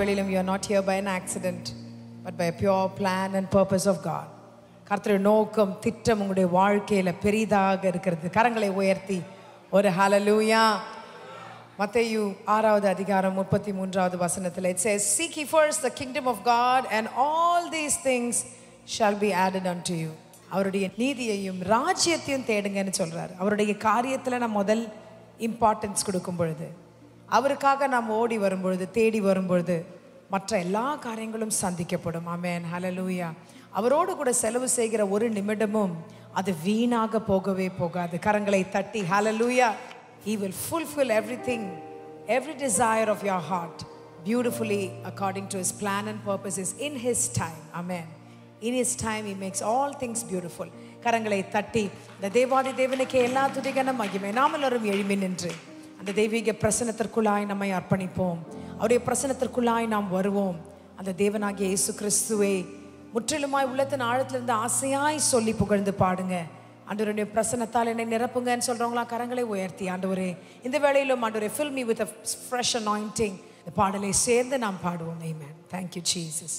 வேளையிலும் you are not here by an accident but by pure plan and purpose of God கர்த்தருடைய நோக்கம் திட்டம் உங்களுடைய வாழ்க்கையில பெரிதாக இருக்கிறது கரங்களை உயர்த்தி ஒரு ஹalleluya மத்தேயு ஆறாவது அதிகாரம் முப்பத்தி மூன்றாவது வசனத்தில் it says seek ye first the kingdom of God and all these things shall be added unto you அவருடைய நீதியையும் ராஜ்யத்தையும் தேடுங்கன்னு சொல்றாரு அவருடைய காரியத்துல நான் முதல் இம்பார்ட்டன்ஸ் கொடுக்கும் பொழுது அவருக்காக நாம் ஓடி வரும்பொழுது தேடி வரும்பொழுது மற்ற எல்லா காரியங்களும் சந்திக்கப்படும் ஆமென் ஹalleluya அவரோடு கூட செலவு செய்கிற ஒரு நிமிடமும் அது வீணாக போகவே போகாது கரங்களை தட்டி ஹalleluya he will fulfill everything every desire of your heart beautifully according to his plan and purposes in his time amen in his time he makes all things beautiful கரங்களை தட்டி இந்த தேவாதி தேவனுக்கு எல்லா துதிகன மகிமை நாம் எல்லாரும் எழுமி நின்று அந்த தெய்வீக பிரசனத்திற்குள்ளாய் நம்மை அர்ப்பணிப்போம் அவருடைய பிரசனத்திற்குள்ளாய் நாம் வருவோம் அந்த தேவனாகிய இயேசு கிறிஸ்துவை முற்றிலுமாய் உள்ளத்தின் ஆழத்திலிருந்து ஆசையாய் சொல்லி புகழ்ந்து பாடுங்க ஆண்டவருடைய பிரசனத்தால் என்னை நிரப்புங்கன்னு சொல்றவங்களா கரங்களை உயர்த்தி ஆண்டவரே இந்த வேளையிலும் ஆண்டவரே fill me with a fresh anointing இந்த பாடலை சேர்ந்து நாம் பாடுவோம் amen thank you jesus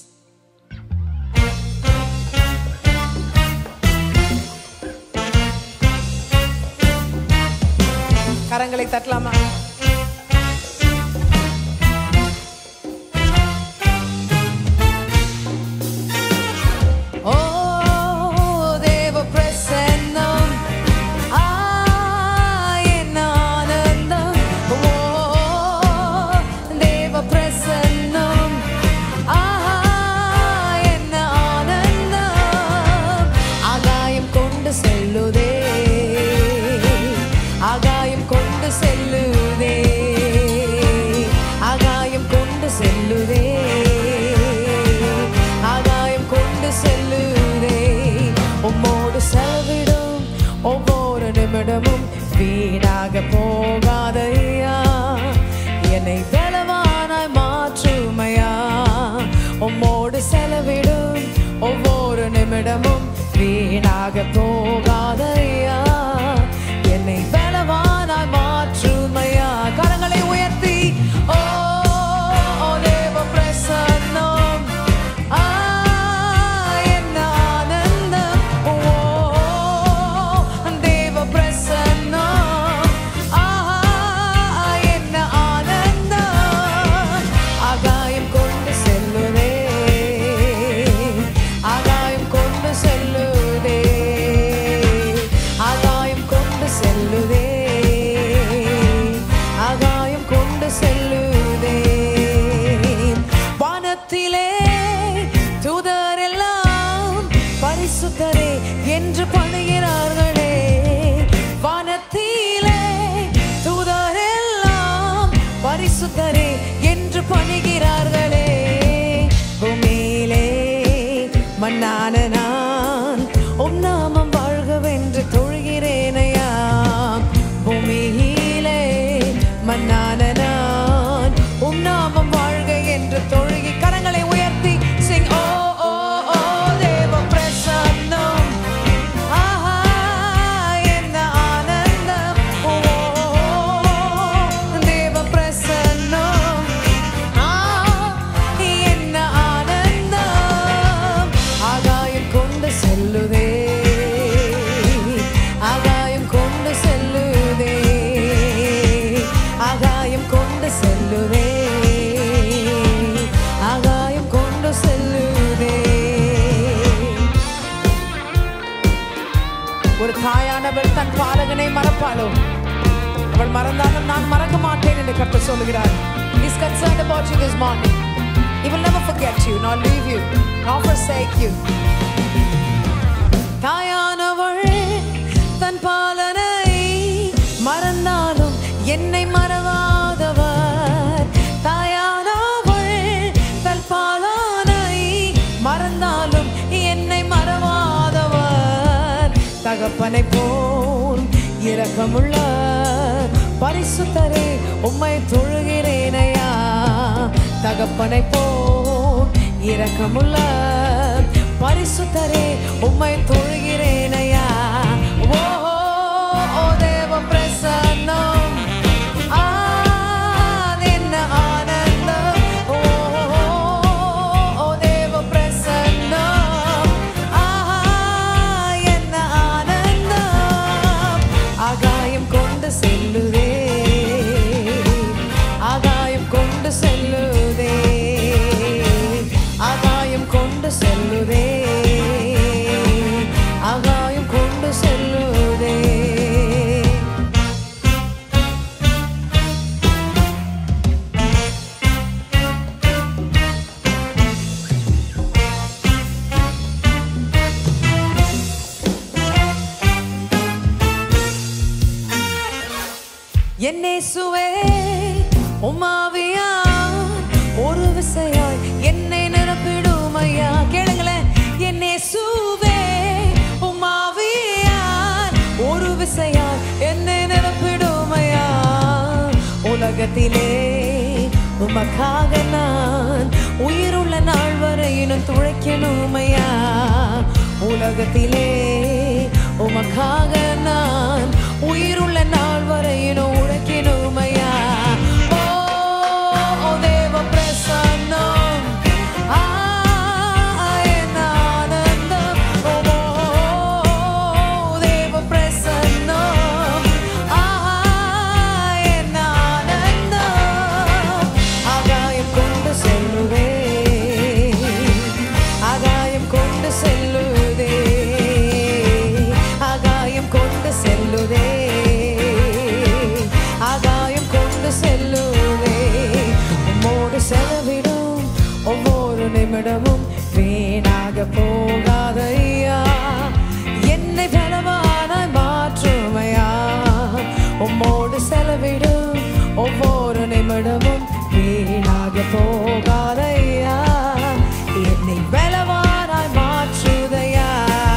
கரங்களை தட்டலாமா ஓ தேவ பிரசன்னம் ஆ என்ன ஆனந்தம் ஓ தேவ பிரசன்னம் ஆ என்ன ஆனந்தம் ஆகாயம் கொண்டு செல்லுதே ஆகாயம் கொண்டு செல்லுதே ஆகாயம் கொண்டு செல்லுதே ஆகாயம் கொண்டு செல்லுதே உம்மோடு செலவிடும் ஒவ்வொரு நிமிடமும் வீணாக போகாதையா என்னை பலவானாய் மாற்றுமையா உம்மோடு செலவிடும் ஒவ்வொரு நிமிடமும் வீணாக போகாதையா என்னை பலவானாய் மாற்றுமையா கரங்களை உயர்த்தி ஓ ஓ தேவ பிரசன்னம் ஆ என்ன ஆனந்தம் ஓ தேவ பிரசன்னம் ஆ என்ன ஆனந்தம் ஆகாயம் கொண்டு செல்லுதே ஆகாயம் கொண்டு செல்லுதே ஆகாயம் கொண்டு செல்லுதே ஆகாயம் கொண்டு செல்லுதே வானத்திலே தூதரெல்லாம் பரிசுத்தரே என்று பணிகிறார்களே வானத்திலே தூதரெல்லாம் பரிசுத்தரே என்று பணிகிறார்களே பூமியிலே மண்ணான நான் உம் நாமம் வாழ்கவென்று தொழுகிறேனையா பூமியிலே மண்ணான நான் உம் நாமம் வாழ்க என்று தொழுகி கரங்களை உயர்த்தி சிங் ஓ ஓ ஓ தேவ பிரசன்னம் ஆஹா என்ன ஆனந்தம் ஓ தேவ பிரசன்னம் ஆ என்ன ஆனந்தம் ஆகாயம் கொண்டு செல்லுதே ஆகாயம் கொண்டு செல்லுதே ஆகாயம் கொண்டு செல்லுதே ஆகாயம் கொண்டு செல்லுதே ஒரு தாயானவள் தன் பாலகனை மறப்பாளோ அவள் மறந்தாலும் நான் மறக்க மாட்டேன் என்று கர்த்தர் சொல்லுகிறார் He is concerned about you this morning. He will never forget you, nor leave you, nor forsake you. தாயானவள் தன் பாலனை மறந்தாலும் என்னை மறவாதவர் தாயானவள் தன் பாலனை மறந்தாலும் என்னை மறவாதவர் தகப்பனை போல் இரக்கமுள்ள பரிசுத்தரே உம்மை தொழுகிறேனையா தகப்பனை போல் இரக்கமுள்ள பரிசுத்தரே உம்மை தொழுகிறேனையா ஓ ஓ தேவ பிரசன்னம் ஆ என்ன ஆனந்தம் ஓ கொண்டு செல்லுதே ஆகாயம் கொண்டு செல்லுதே ஆகாயம் கொண்டு செல்லுதே ஆகாயம் கொண்டு செல்லுதே என்னேசுவே உமாவியா ஒரு விசையாய் என்னை நிரப்பிடும் ஐயா கேளுங்களேன் என்னேசுவே உமாவியா ஒரு விசையாய் என்னை நிரப்பிடும் ஐயா உலகத்திலே உமக்காக நான் உயிருள்ள நாள் வரையினும் துழைக்கணும் ஐயா உலகத்திலே உமக்காக நான் உயிருள்ள நாள் வரையினும் உழைக்கணும் ஐயா ஓ ஓ தேவ பிரசன்னம் ஆ என் ஆனந்தம் ஓ தேவ பிரசன்னம் ஆ என் ஆனந்தம் ஆகாயம் கொண்டு செல்லுவே ஆகாயம் கொண்டு செல்லுதே ஆகாயம் கொண்டு செல்லுதே ஆகாயம் கொண்டு செல்லுதே உம்மோடு செலவிடும் ஒவ்வொரு நிமிடமும் வீணாக போகாதையா என்னை பலவானாய் மாற்றுமையா உம்மோடு செலவிடும் ஒவ்வொரு நிமிடமும் வீணாக போகாதையா என்னை பலவானாய் மாற்றுதையா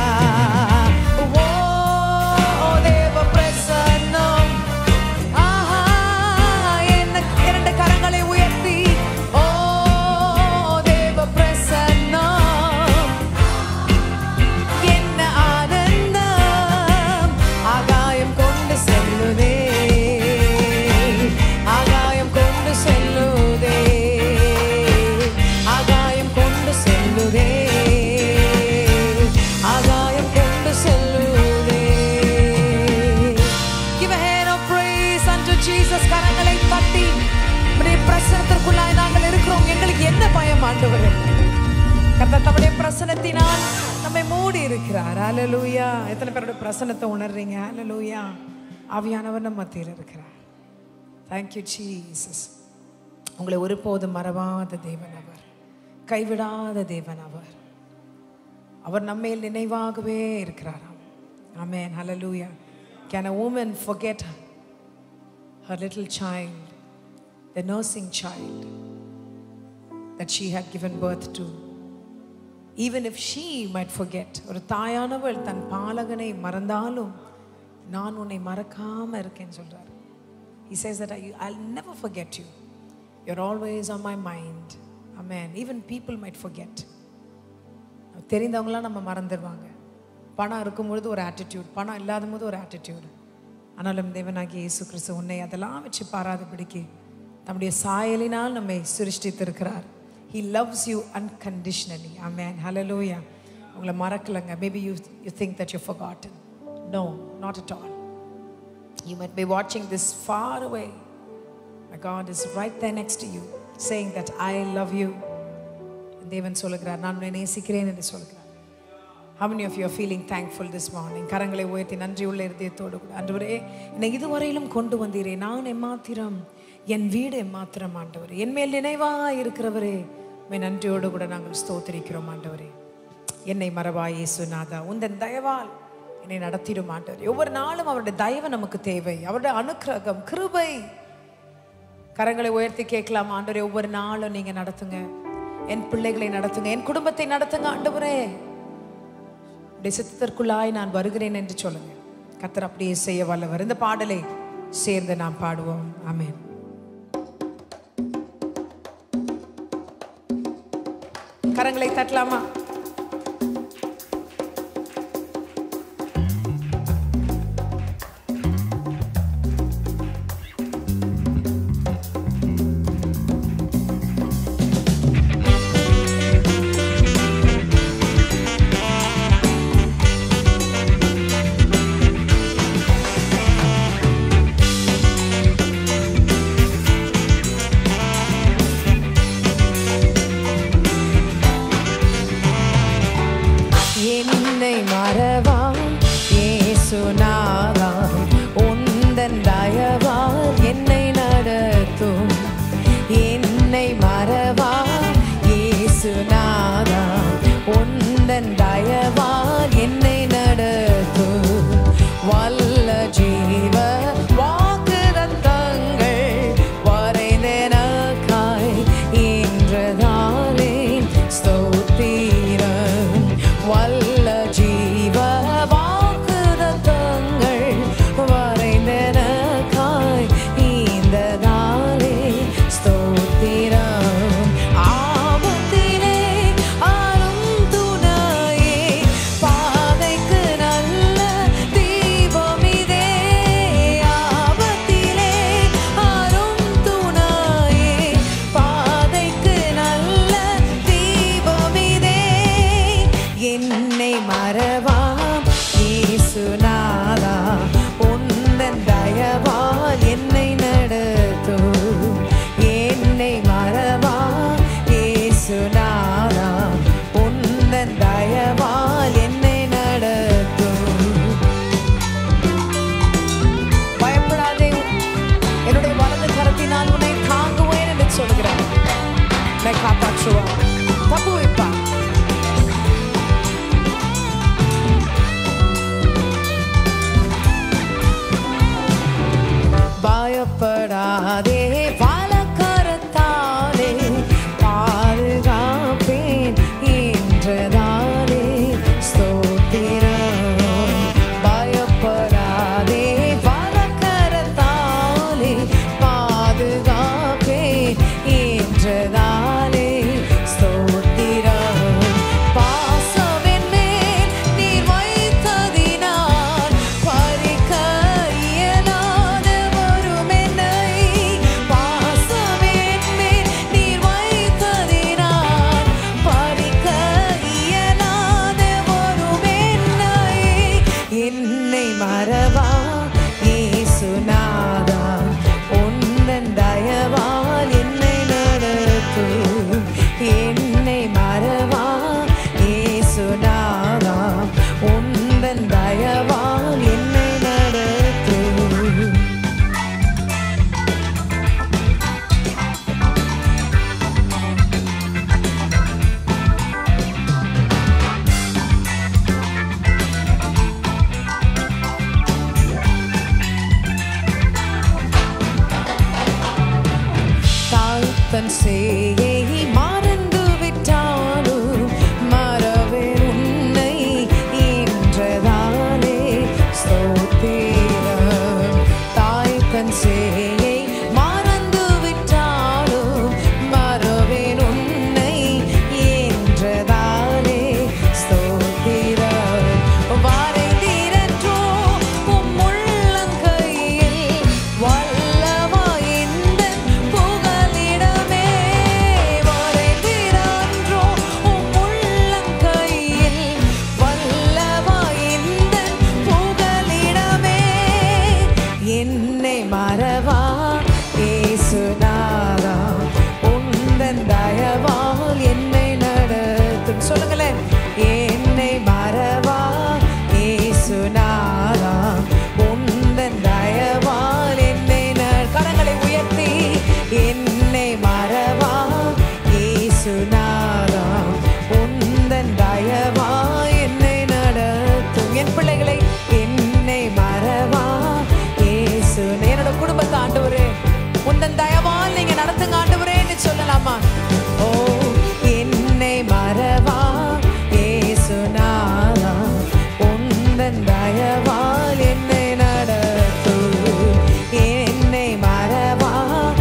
ஓ தேவ பிரசன்னம் ஆஹா என்ன இரண்டு கரங்களை உயர்த்தி ஓ தேவ பிரசன்னம் என்ன ஆனந்தம் ஆகாயம் கொண்டு செல்லுதே ஆகாயம் கொண்டு செல்லுதே ஆகாயம் கொண்டு செல்லுதே ஆகாயம் கொண்டு செல்லுதே Give a hand of praise unto Jesus கரங்களை தட்டி உம்முடைய பிரசனத்திற்குள்ளாய் நாங்கள் இருக்கிறோம் எங்களுக்கு என்ன பயம் ஆண்டவரே கர்த்தர் தம்முடைய பிரசனத்தினால் நம்மை மூடி இருக்கிறார் ஹalleluya எத்தனை பேரோட பிரசனத்தை உணர்றீங்க ஹalleluya ஆவியானவர் நம்ம மத்தியில் இருக்கிறார் thank you ஜீசஸ் உங்களை ஒருபோதும் மறவாத தேவன் அவர் கைவிடாத தேவன் அவர் அவர் நம்மேல் நினைவாகவே இருக்கிறாராம் ஆமென் ஹalleluya can a woman forget her little child the nursing child that she had given birth to even if she might forget ஒரு தாயானவள் தன் பாலகனை மறந்தாலும் நான் உன்னை மறக்காம இருக்கேன்னு சொல்றார் he says that I, i'll never forget you you're always on my mind amen even people might forget தெரிந்தவங்களாம் நம்ம மறந்துடுவாங்க பணம் இருக்கும்பொழுது ஒரு ஆட்டிடியூட் பணம் இல்லாத போது ஒரு ஆட்டிடியூட் ஆனாலும் தேவனாகிய இயேசு கிறிஸ்து உன்னை அதெல்லாம் வச்சு பாராதபடிக்கு தம்முடைய சாயலினால் நம்மை சிருஷ்டித்திருக்கிறார் he loves you unconditionally amen hallelujah உங்களை மறக்கலைங்க maybe you you think that you forgotten no not at all you might be watching this far away my god is right there next to you saying that i love you தேவன் சொல்லுகிறார் நான் உன்னை நேசிக்கிறேன் என்று சொல்கிறார் How many of you are feeling thankful this morning? கரங்களை உயர்த்தி நன்றியுள்ள இருதயத்தோடு கூட ஆண்டவரே என்னை இதுவரையிலும் கொண்டு வந்தீரே நான் எம்மாத்திரம் என் வீடு எம்மாத்திரம் ஆண்டவரே என் மேல் நினைவா இருக்கிறவரே உம்மை நன்றியோடு கூட நாங்கள் ஸ்தோத்திரிக்கிறோம் ஆண்டவரே என்னை மறவாய் இயேசுநாதா உந்தன் தயவால் என்னை நடத்திடும் ஆண்டவரே ஒவ்வொரு நாளும் அவருடைய தயவு நமக்கு தேவை அவருடைய அனுக்கிரகம் கிருபை கரங்களை உயர்த்தி கேட்கலாம் ஆண்டவரே ஒவ்வொரு நாளும் நீங்க நடத்துங்க என் பிள்ளைகளை நடத்துங்க என் குடும்பத்தை நடத்துங்க ஆண்டவரே உடைய சித்தத்திற்குள்ளாய் நான் வருகிறேன் என்று சொல்லுங்க கத்தர் அப்படியே செய்ய வல்லவர் இந்த பாடலை சேர்ந்து நாம் பாடுவோம் ஆமென் கரங்களை தட்டலாமா தன் சேயை மறந்து விட்டாலும் மறவே உன்னை ஈன்றதாலே ஸ்தோத்திரம் தாய் தன் சேயை மறந்து விட்டாலும் மறவேன் உன்னை ஈன்றதாலே ஸ்தோத்திரம் வரைந்திரற்றோ உம் உள்ளங்கையில் வல்லவாயிந்த புகலிடமே வரைந்திரன்றோ உம் உள்ளங்கையில் வல்லவாயிந்த புகலிடமே என்னை மறவா ஏசுநாதா உந்தன் தயவால் என்னை நடத்தும் சொல்லுங்களேன் என்னை மறவா ஏசுநாதா உந்தன் தயவால் என்னை நட- கரங்களை உயர்த்தி என்னை மறவா ஏசுநாதா உந்தன் தயவா என்னை நடத்தும் என் பிள்ளைகளை என்னை மறவா ஏசு என்னோட குடும்பத்தை ஆண்டவரே உந்தன் தயவால் நீங்க நடத்துங்க ஆண்டவரேன்னு சொல்லலாமா ஓ என்னை மறவா ஏசுநாதா உந்தன் தயவால் என்னை நடத்தும் என்னை மறவா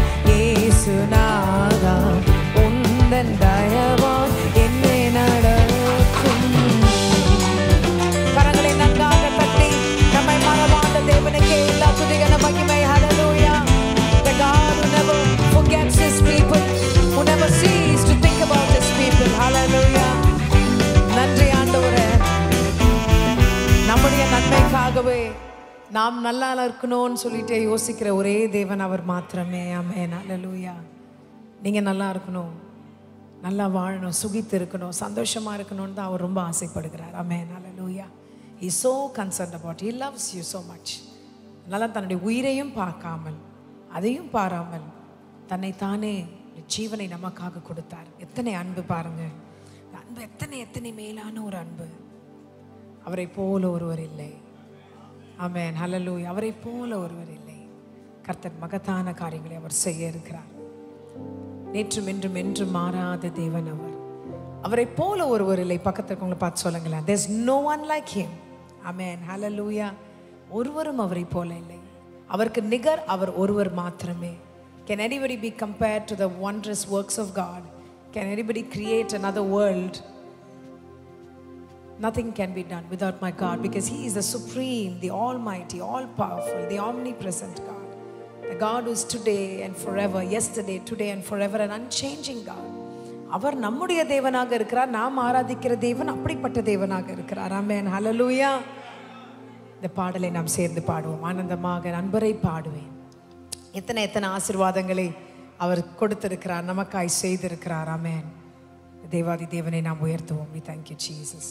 ஏசுநாதா உந்தன் தயவால் என்னை நடத்தும் கரங்களை நன்றாக தட்டி நம்மை மறவாத தேவனுக்கே எல்லா துதிகன மகிமை ஹalleluya the god who never forgets his people who never cease to think about his people hallelujah நன்றி ஆண்டவரே நம்முடைய நன்மைக்காகவே நாம் நல்லா இருக்கணும்னு சொல்லிட்டு யோசிக்கிற ஒரே தேவன் அவர் மாத்திரமே ஆமென் ஹalleluya நீங்க நல்லா இருக்கணும் நல்லா வாழணும் சுகித்து இருக்கணும் சந்தோஷமா இருக்கணும்னு தான் அவர் ரொம்ப ஆசைப்படுகிறார் ஆமென் ஹalleluya he so concerned about he loves you so much அதனால தன்னுடைய உயிரையும் பார்க்காமல் அதையும் பாராமல் தன்னை தானே ஜீவனை நமக்காக கொடுத்தார் எத்தனை அன்பு பாருங்க இந்த அன்பு எத்தனை எத்தனை மேலான ஒரு அன்பு அவரை போல ஒருவர் இல்லை ஆமென் ஹalleluya அவரை போல ஒருவர் இல்லை கர்த்தர் மகத்தான காரியங்களை அவர் செய்ய இருக்கிறார் நேற்றும் என்றும் என்றும் மாறாத தேவன் அவர் அவரை போல ஒருவர் இல்லை பக்கத்துல இருக்கவங்களை பார்த்து சொல்லுங்களேன் there's no one like him ஆமென் ஹalleluya ஒருவரும் அவரை போல இல்லை அவருக்கு நிகர் அவர் ஒருவர் மாத்திரமே can anybody be compared to the wondrous works of god can anybody create another world Nothing can be done without my God because He is the supreme, the almighty, all powerful, the omnipresent God. The God who is today and forever, yesterday, today and forever, an unchanging God. அவர் நம்முடைய தேவனாக இருக்கிறார் நாம் ஆராதிக்கிற தேவன் அப்படிப்பட்ட தேவனாக இருக்கிறார் ஆமென் ஹalleluya இந்த பாடலை நாம் சேர்ந்து பாடுவோம் ஆனந்தமாக நண்பரை பாடுவேன் எத்தனை எத்தனை ஆசீர்வாதங்களை அவர் கொடுத்திருக்கிறார் நமக்காய் செய்திருக்கிறார் ஆமென் தேவாதி தேவனை நாம் உயர்த்துவோம் we thank you jesus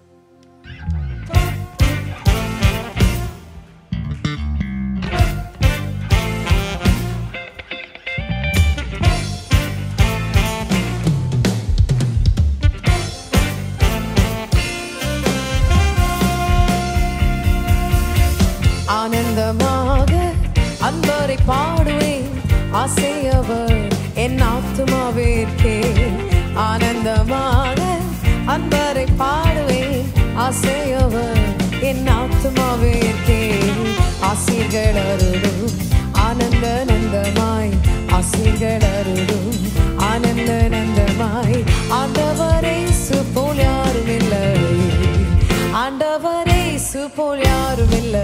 ஆனந்தமாக அன்பரை பாடுவேன் ஆசையவர் என் ஆத்துமாவிற்கே ஆனந்தமாக அன்பரை பாடுவேன் ஆசையவர் என் ஆத்துமாவிற்கே ஆசீர்கள் அருளும் ஆனந்த நந்தமாய் ஆசீர்கள் அருளும் ஆனந்த நந்தமாய் ஆண்டவரை சுப்போல் யாரும் இல்லை ஆண்டவரே போல் யாரும் இல்லை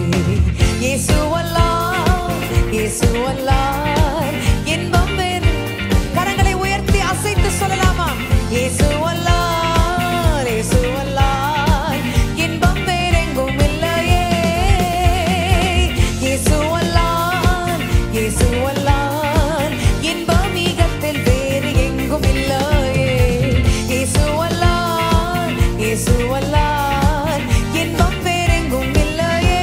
இயேசுவல்லார் இயேசுவல்லார் இன்பம் வேறு கரங்களை உயர்த்தி அசைத்து சொல்லலாமா இயேசுவல்லார் இயேசுவல்லார் இன்பம் வேறெங்கும் இல்லையே இயேசுவல்லார் இயேசுவல்லார் இன்பம் ஈகத்தில் வேறு எங்கும் இல்லையே இயேசுவல்லார் இயேசுவல்லார் இன்பம் வேறெங்கும் இல்லையே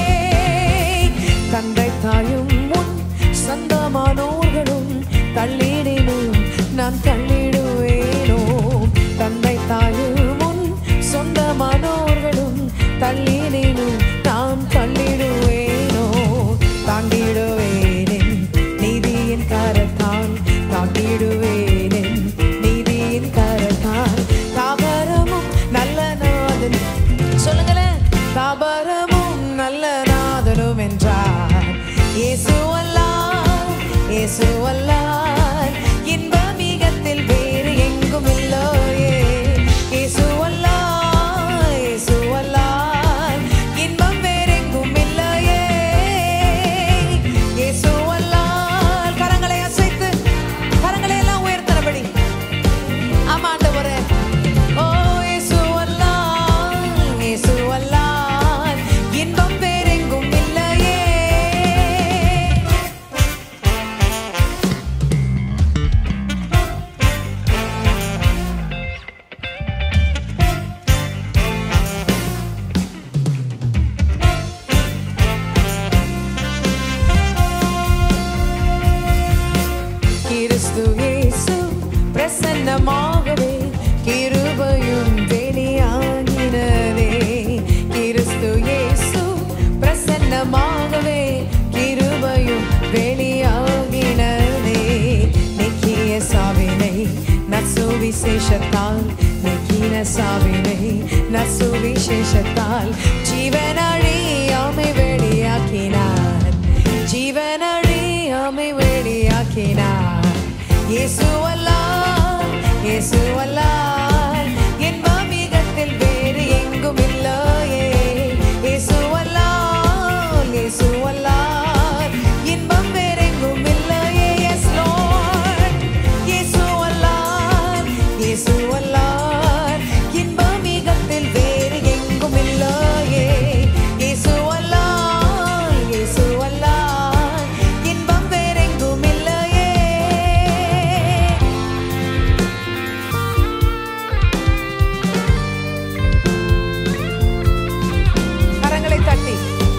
தந்தை தாயும் முன் சொந்தமானோர்களும் தள்ளிடினும் நான் தள்ளிடுவேனோ தந்தை தாயும் முன் சொந்தமானோர்களும் தள்ளிடினும் நான் தள்ளிடுவேனோ தாண்டிடுவேனே நீதியின் கரத்தால் தாங்கி இயேசுவல்லால் இன்பமிகத்தில் வேறு எங்கும் இல்லையே இயேசுவல்லால் இயேசுவல்லால் இன்பம் வேறெங்கும் இல்லையே இயேசுவல்லால் கரங்களை அசைத்து கரங்களை எல்லாம் உயர்த்தனபடி ஆமா ஆண்டவரே ஓ இயேசுவல்லால் இயேசுவல்லால் இன்பம் வேறெங்கும் இல்லையே கிறிஸ்து இயேசு பிரசன்னமாகவே கிருபையும் வெளியாகினதே கிறிஸ்து இயேசு பிரசன்னமாகவே கிருபையும் வெளியாகினதே நிக்கிய சாவினை நசுவிசேஷத்தால் நிக்கின சாவினை நசுவிசேஷத்தால் ஜீவனழியாமை வெளியாக்கினார் ஜீவனழியாமை வெளியாக்கினார் இயேசுவல்லால் இயேசுவல்லால் இன்பமிகத்தில் வேறு எங்கும் இல்லையே இயேசுவல்லால் இயேசுவல்லால் இன்பம் வேறெங்கும் இல்லையே Yes, Lord. இயேசுவல்லால் இயேசுவல்லால் இன்பமிகத்தில் வேறு எங்கும் இல்லையே இயேசுவல்லால் இயேசுவல்லால் இன்பம் வேறெங்கும் இல்லையே கரங்களை தட்டி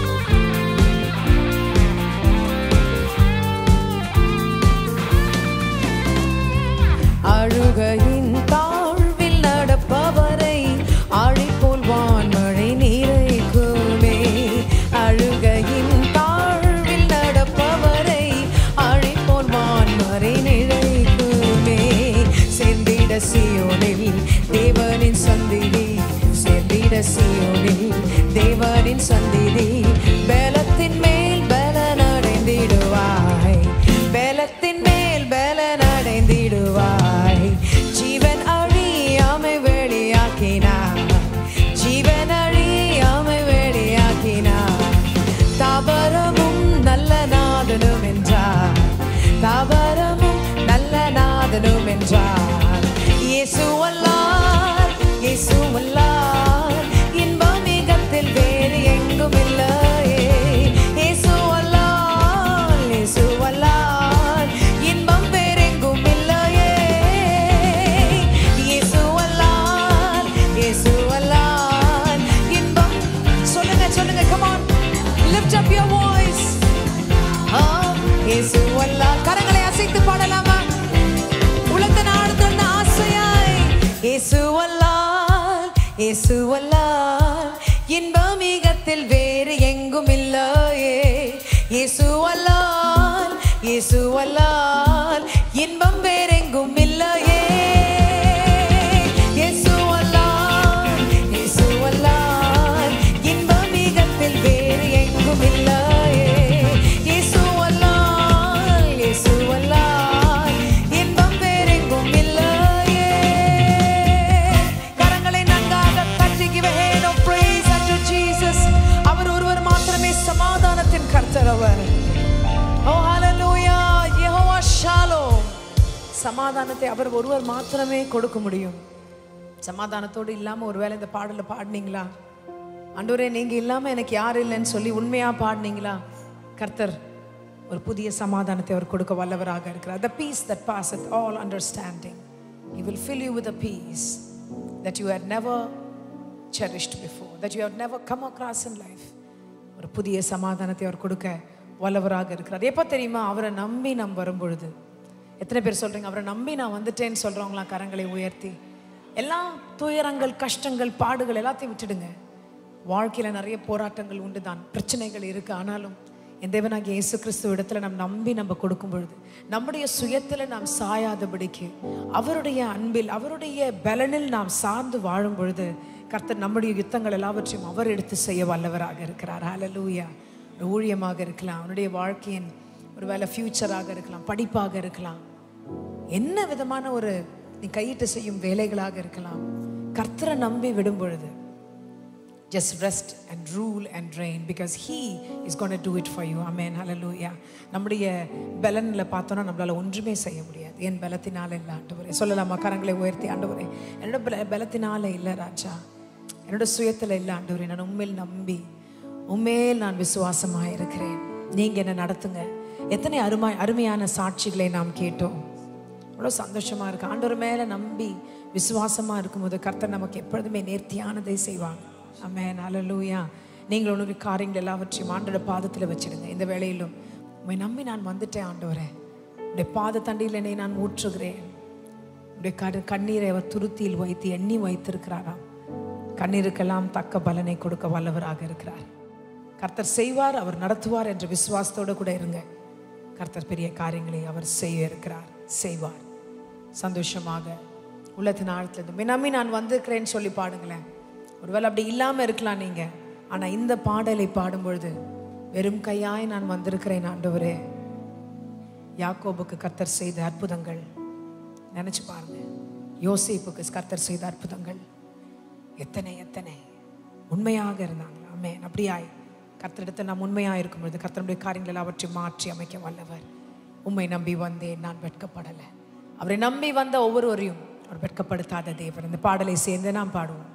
அழுகையின் தாழ்வில் நடப்பவரை ஆழிப்போல் வான்மழை நிறைக்குமே அழுகையின் தாழ்வில் நடப்பவரை ஆழிப்போல் வான்மழை நிறைக்குமே சென்றிட சியோனில் தேவனின் சந்திதி சென்றிட சியோனில் தேவனின் சந்திதி பலத்தின் மேல் பலன் அடைந்திடுவாய் பலத்தின் மேல் பலன் அடைந்திடுவாய் ஜீவன் அழியாமை வெளியாக்கினார் ஜீவன் அழியாமை வெளியாக்கினார் தாபரமும் நல்ல நாதனும் என்றார் தாபரமும் நல்ல நாதனும் என்றார் இயேசுவல்லார் இயேசுவல்லார் இன்பமிகத்தில் வேறு எங்கும் இல்லையே இயேசுவல்லார் இயேசுவல்லார் இன்பம் வேறெங்கும் இல்லையே இயேசுவல்லார் இயேசுவல்லார் இன்பம் சொல்லுங்க சொல்லுங்க come on lift up your voice ஆம், இயேசுவல்லார் கரங்களை அசைத்து பாடலாமா உலகத்தின் ஆழ்ந்த ஆசையாய் இயேசுவல்லால் இயேசுவல்லால் இன்பமிகத்தில் வேறு எங்கும் இல்லையே இயேசுவல்லால் இயேசுவல்லால் இன்பம் வேறெங்கும் இல்லையே இயேசுவல்லால் இயேசுவல்லால் இன்பமிகத்தில் வேறு எங்கும் இல்லையே இயேசுவல்லால் இயேசுவல்லால் இன்பம் வேறெங்கும் இல்லையே கரங்களை நன்றாக தட்டி give a hand of praise unto Jesus அவர் ஒருவர் மாத்திரமே சமாதானத்தின் கர்த்தர் அவர் ஓ ஹalleluya யெகோவா ஷாலோம் சமாதானத்தை அவர் ஒருவர் மாத்திரமே கொடுக்க முடியும் சமாதானத்தோடு இல்லாம ஒருவேளை இந்த பாடல பாடினீங்களா ஆண்டவரே நீங்க இல்லாம எனக்கு யார் இல்லைன்னு சொல்லி உண்மையா பாடினீங்களா கர்த்தர் ஒரு புதிய சமாதானத்தை அவர் கொடுக்க வல்லவராக இருக்கிறார் the peace that passeth all understanding he will fill you with a peace that you had never cherished before that you have never come across in life ஒரு புதிய சமாதானத்தை அவர் கொடுக்க வல்லவராக இருக்கிறார் எப்போ தெரியுமா அவரை நம்பி நாம் வரும்பொழுது எத்தனை பேர் சொல்றீங்க அவரை நம்பி நான் வந்துட்டேன்னு சொல்றவங்களாம் கரங்களை உயர்த்தி எல்லா துயரங்கள் கஷ்டங்கள் பாடுகள் எல்லாத்தையும் விட்டுடுங்க வாழ்க்கையில நிறைய போராட்டங்கள் உண்டு தான் பிரச்சனைகள் இருக்கு ஆனாலும் என் தேவனாகிய இயேசு கிறிஸ்துவ இடத்துல நாம் நம்பி நம்ம கொடுக்கும் பொழுது நம்முடைய சுயத்துல நாம் சாயாதபடிக்கு அவருடைய அன்பில் அவருடைய பலனில் நாம் சார்ந்து வாழும் பொழுது கர்த்தர் நம்முடைய யுத்தங்கள் எல்லாவற்றையும் அவர் எடுத்து செய்ய வல்லவராக இருக்கிறார் ஹalleluya ஒரு ஊழியமாக இருக்கலாம் அவனுடைய வாழ்க்கையின் ஒரு ஒருவேளை ஃப்யூச்சராக இருக்கலாம் படிப்பாக இருக்கலாம் என்ன விதமான ஒரு நீ கையிட்டு செய்யும் வேலைகளாக இருக்கலாம் கர்த்தரை நம்பி விடும் பொழுது just rest and rule and reign because he is going to do it for you amen hallelujah நம்முடைய பலனில் பார்த்தோன்னா நம்மளால ஒன்றுமே செய்ய முடியாது என் பலத்தினால இல்லை ஆண்டவரே சொல்லலாமா கரங்களை உயர்த்தி ஆண்டவரே என்னோட பல பலத்தினால இல்லை ராஜா என்னோட சுயத்தில் இல்லை ஆண்டவரே நான் உண்மையில் நம்பி உண்மையில் நான் விசுவாசமாக இருக்கிறேன் நீங்க என்ன நடத்துங்க எத்தனை அருமை அருமையான சாட்சிகளை நாம் கேட்டோம் அவ்வளோ சந்தோஷமா இருக்கு ஆண்டவர் மேல நம்பி விசுவாசமா இருக்கும்போது கர்த்தர் நமக்கு எப்பொழுதுமே நேர்த்தியானதை செய்வாங்க அமேன் அல்லூயா நீங்கள் உங்களுடைய காரியங்கள் எல்லாவற்றையும் ஆண்டோட பாதத்தில் வச்சிடுங்க இந்த வேளையிலும் உண்மை நம்பி நான் வந்துட்டேன் ஆண்டவரே உடைய பாத தண்டியில் என்னை நான் ஊற்றுகிறேன் உடைய கரு கண்ணீரை அவர் துருத்தியில் வைத்து எண்ணி வைத்திருக்கிறாராம் கண்ணீருக்கெல்லாம் தக்க பலனை கொடுக்க வல்லவராக இருக்கிறார் கர்த்தர் செய்வார் அவர் நடத்துவார் என்ற விசுவாசத்தோடு கூட இருங்க கர்த்தர் பெரிய காரியங்களை அவர் செய்ய இருக்கிறார் செய்வார் சந்தோஷமாக உள்ளத்தின் ஆழத்திலிருந்து நம்பி நான் வந்திருக்கிறேன்னு சொல்லி பாடுங்களேன் ஒருவேளை அப்படி இல்லாமல் இருக்கலாம் நீங்கள் ஆனால் இந்த பாடலை பாடும் பொழுது வெறும் கையாய் நான் வந்திருக்கிறேன் ஆண்டவரே யாக்கோபுக்கு கர்த்தர் செய்த அற்புதங்கள் நினைச்சு பாருங்க யோசேப்புக்கு கர்த்தர் செய்த அற்புதங்கள் எத்தனை எத்தனை உண்மையாக இருந்தாங்க ஆமே அப்படியாய் கர்த்தரிடத்தில் நாம் உண்மையாக இருக்கும் பொழுது கர்த்தருடைய காரியங்கள் எல்லாவற்றையும் மாற்றி அமைக்க வல்லவர் உண்மை நம்பி வந்தேன் நான் வெட்கப்படலை அவரை நம்பி வந்த ஒவ்வொருவரையும் அவர் வெட்கப்படுத்தாத தேவன் இந்த பாடலை சேர்ந்து நாம் பாடுவோம்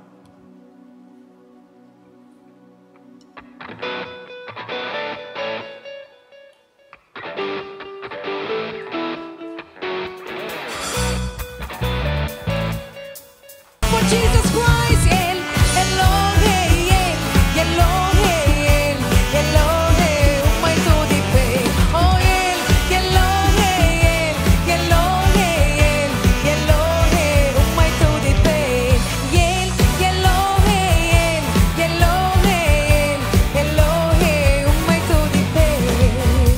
For Jesus Christ, El Elohe, El Elohe, El Elohe, உம்மை துதிப்பேன். Oh, El Elohe, El Elohe, El Elohe, உம்மை துதிப்பேன். El Elohe, El Elohe, El Elohe, உம்மை துதிப்பேன்.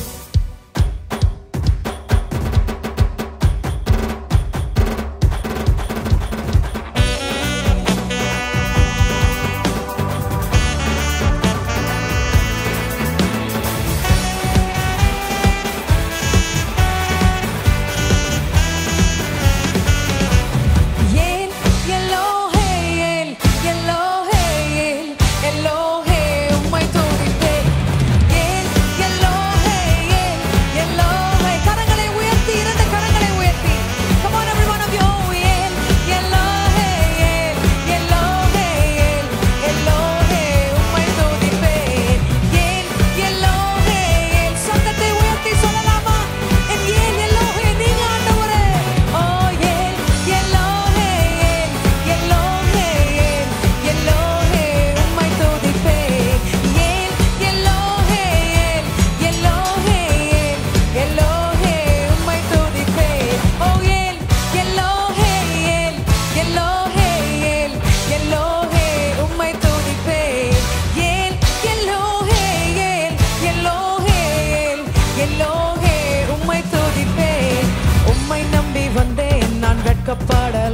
El Elohe, El Elohe, El Elohe, உம்மை துதிப்பேன். El Elohe, El Elohe. கரங்களை உயர்த்தி, இரண்டு கரங்களை உயர்த்தி. Come on, every one of you. El Elohe, El Elohe, El Elohe, உம்மை துதிப்பேன். El Elohe, El சத்தத்தை உயர்த்தி சொல்லலாமா? என் El Elohe, நீங்க ஆண்டவரே. Oh, El Elohe, El Elohe, El Elohe, உம்மை துதிப்பேன். El Elohe, El Elohe, El Elohe, உம்மை துதிப்பேன். Oh, El Elohe, El Elohe, El Elohe, உம்மை துதிப்பேன். El Elohe, El Elohe, El Elohe, உம்மை துதிப்பேன். உம்மை நம்பி வந்தேன் நான் வெட்கப்படல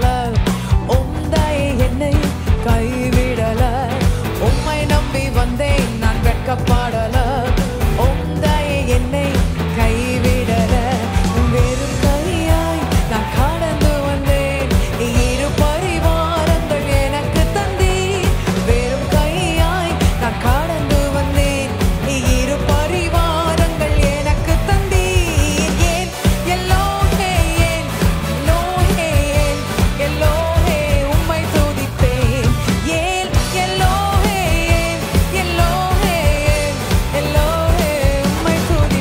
உந்தை என்னை கைவிடல உம்மை நம்பி வந்தேன் நான் வெட்கப்படல உந்தை என்னை கைவிடல வெறும் கையாய் நான் கடந்து வந்தேன் இரு பரிவாரங்கள் எனக்கு தந்தீர் வெறும் கையாய் நான் கடந்து வந்தேன் இரு பரிவாரங்கள் எனக்கு தந்தீர் ஏன் எல்லோஹே ஏன் எல்லோஹே ஏன் எல்லோஹே உம்மை துதிப்பேன் ஏன் எல்லோஹே ஏன் எல்லோஹே ஏன் எல்லோஹே உம்மை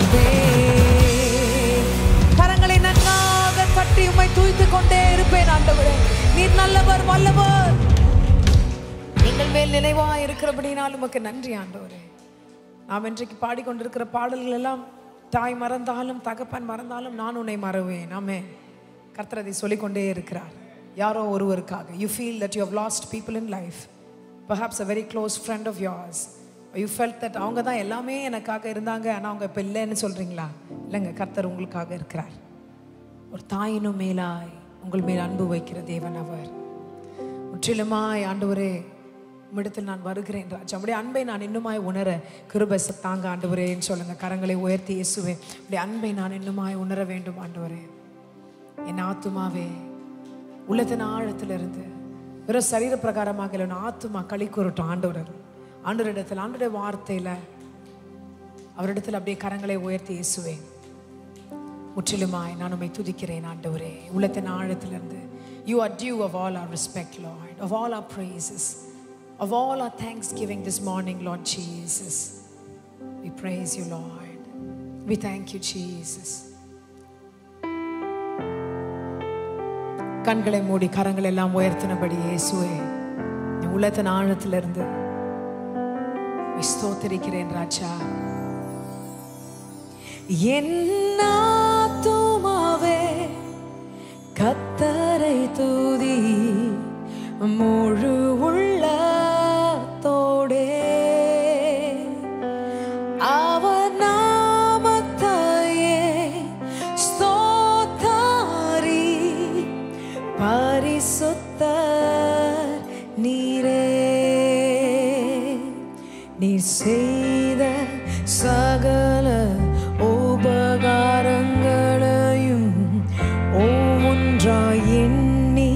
துதிப்பேன் கரங்களை நன்றாக தட்டி உம்மை துதித்துக் கொண்டே இருப்பேன் ஆண்டவரே நீர் நல்லவர் வல்லவர் நீங்கள் மேல் நினைவா இருக்கிறபடினால் உமக்கு நன்றி ஆண்டவரே நாம் இன்றைக்கு பாடிக்கொண்டிருக்கிற பாடல்கள் எல்லாம் தாய் மறந்தாலும் தகப்பன் மறந்தாலும் நான் உன்னை மறவேன் ஆமே கர்த்தர் அதை சொல்லிக்கொண்டே இருக்கிறார் யாரோ ஒருவருக்காக you feel that you have lost people in life perhaps a very close friend of yours you felt that அவங்க தான் எல்லாமே எனக்காக இருந்தாங்க ஆனால் அவங்க இப்போ இல்லைன்னு சொல்கிறீங்களா இல்லைங்க கர்த்தர் உங்களுக்காக இருக்கிறார் ஒரு தாயினும் மேலாய் உங்கள் மேல் அன்பு வைக்கிற தேவன் அவர் முற்றிலுமாய் ஆண்டவரே உம்மிடத்தில் நான் வருகிறேன் ராஜா உடைய அன்பை நான் இன்னுமாய் உணர கிருபை தாங்க ஆண்டவரேன்னு சொல்லுங்க கரங்களை உயர்த்தி இயேசுவே உடைய அன்பை நான் இன்னுமாய் உணர வேண்டும் ஆண்டவரே என் ஆத்துமாவே உள்ளத்தின் ஆழத்திலிருந்து வெறும் சரீர பிரகாரமாக இல்லை என் ஆத்துமா களி கூறட்டும் ஆண்டவர் ஆண்டவரிடத்தில் ஆண்டுடைய வார்த்தையில அவரிடத்தில் அப்படியே கரங்களை உயர்த்தி இயேசுவே முற்றிலுமாய் நான் உம்மை துதிக்கிறேன் ஆண்டவரே உள்ளத்தின் ஆழத்திலிருந்து you are due of all our respect lord of all our praises of all our thanksgiving this morning lord jesus we praise you lord we thank you jesus கண்களை மூடி கரங்கள் எல்லாம் உயர்த்தினபடி இயேசுவே என் உள்ளத்தின் ஆழத்திலிருந்து உம்மை ஸ்தோத்திரிக்கிறேன் ராஜா என்னாத்துமாவே கத்தரை தூதி முழு உள்ளத்தோடே அவர் நாமத்தையே ஸ்தோத்தாரி பரிசுத்தர் நீரே நீர் செய்த சகல உபகாரங்களையும் ஒவ்வொன்றாய் எண்ணி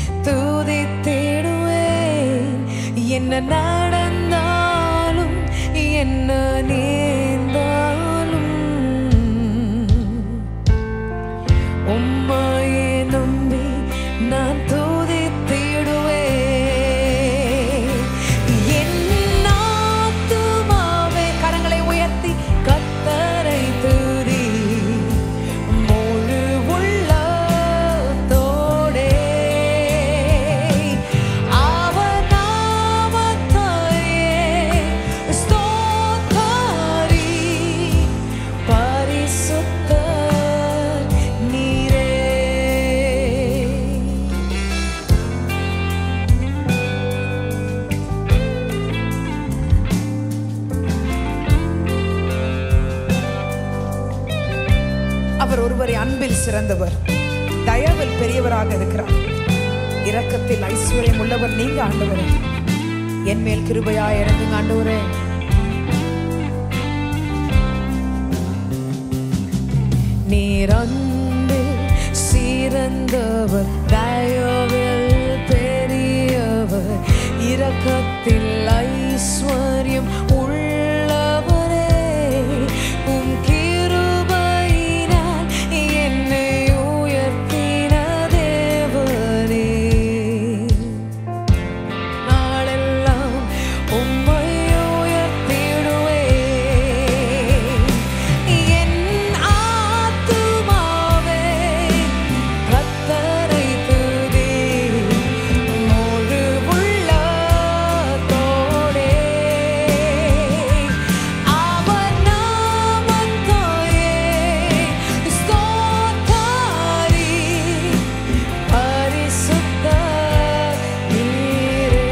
துதித்திடுவேன் என்ன நடந்தாலும் என்ன நேர்ந்தாலும் உம்மையே நம்பி நான் துதித்திடுவேன் என் ஆத்துமாவே கரங்களை உயர்த்தி கத்தரை துதி முழு உள்ளத்தோடே அவர் நாமத்தையே ஸ்தோத்தாரி பரிசுத்தர் நீரே அவர் ஒருவரை அன்பில் சிறந்தவர் தயவில் பெரியவராக இருக்கிறார் இரக்கத்தில் ஐஸ்வர்யம் உள்ளவர் நீங்க ஆண்டவரே என் மேல் கிருபையா இறங்குங்க ஆண்டவரே நீர் அன்பில் சிறந்தவர் தயவில் பெரியவர் இரக்கத்தில் ஐஸ்வர்யம் உள்ளவரே உம் கிருபையினால் என்னை உயர்த்தின தேவனே நாளெல்லாம் உம்மை உயர்த்திடுவேன் என் ஆத்துமாவே கத்தரை துதி முழு உள்ளத்தோடே அவர் நாமத்தையே ஸ்தோத்தாரி பரிசுத்தர் நீரே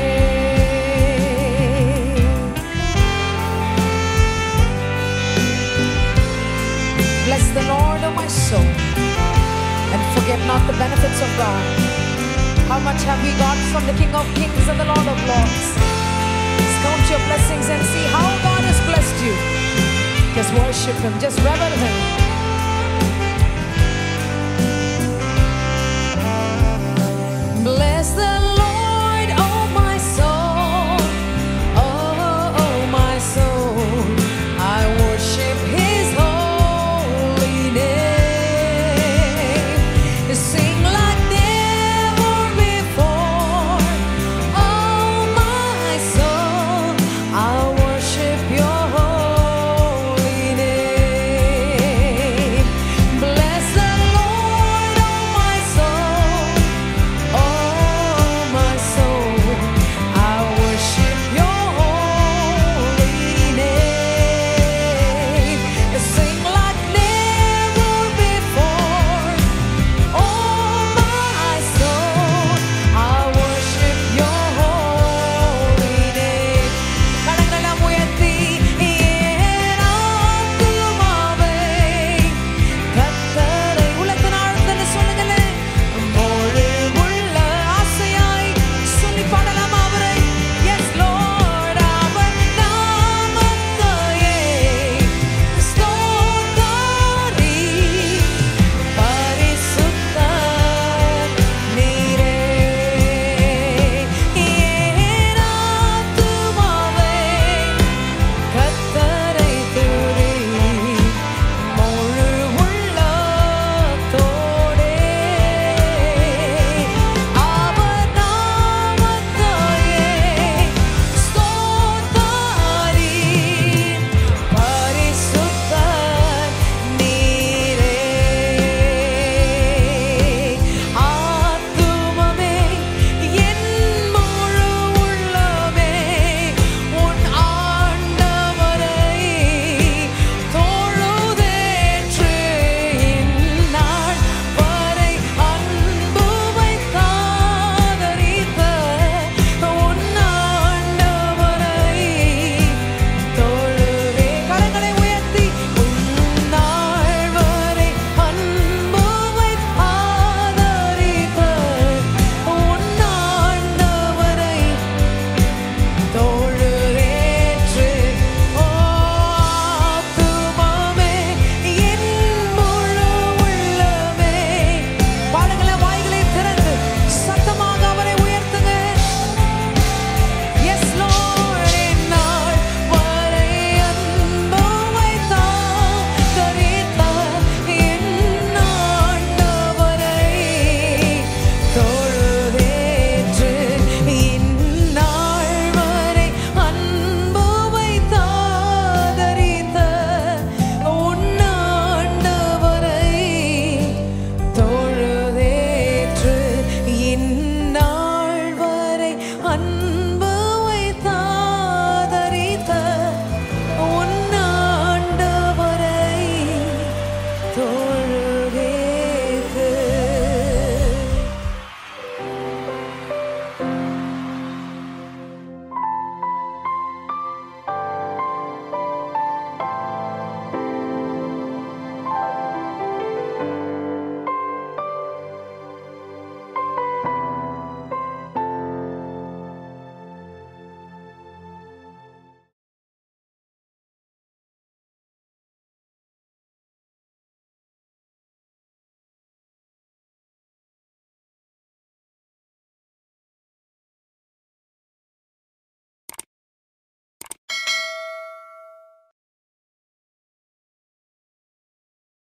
Bless the Lord, O my soul, and forget not the benefits of God. How much have we got from the King of Kings and the Lord of Lords? Just count your blessings and see how God has blessed you. Just worship Him, just revel Him. Bless the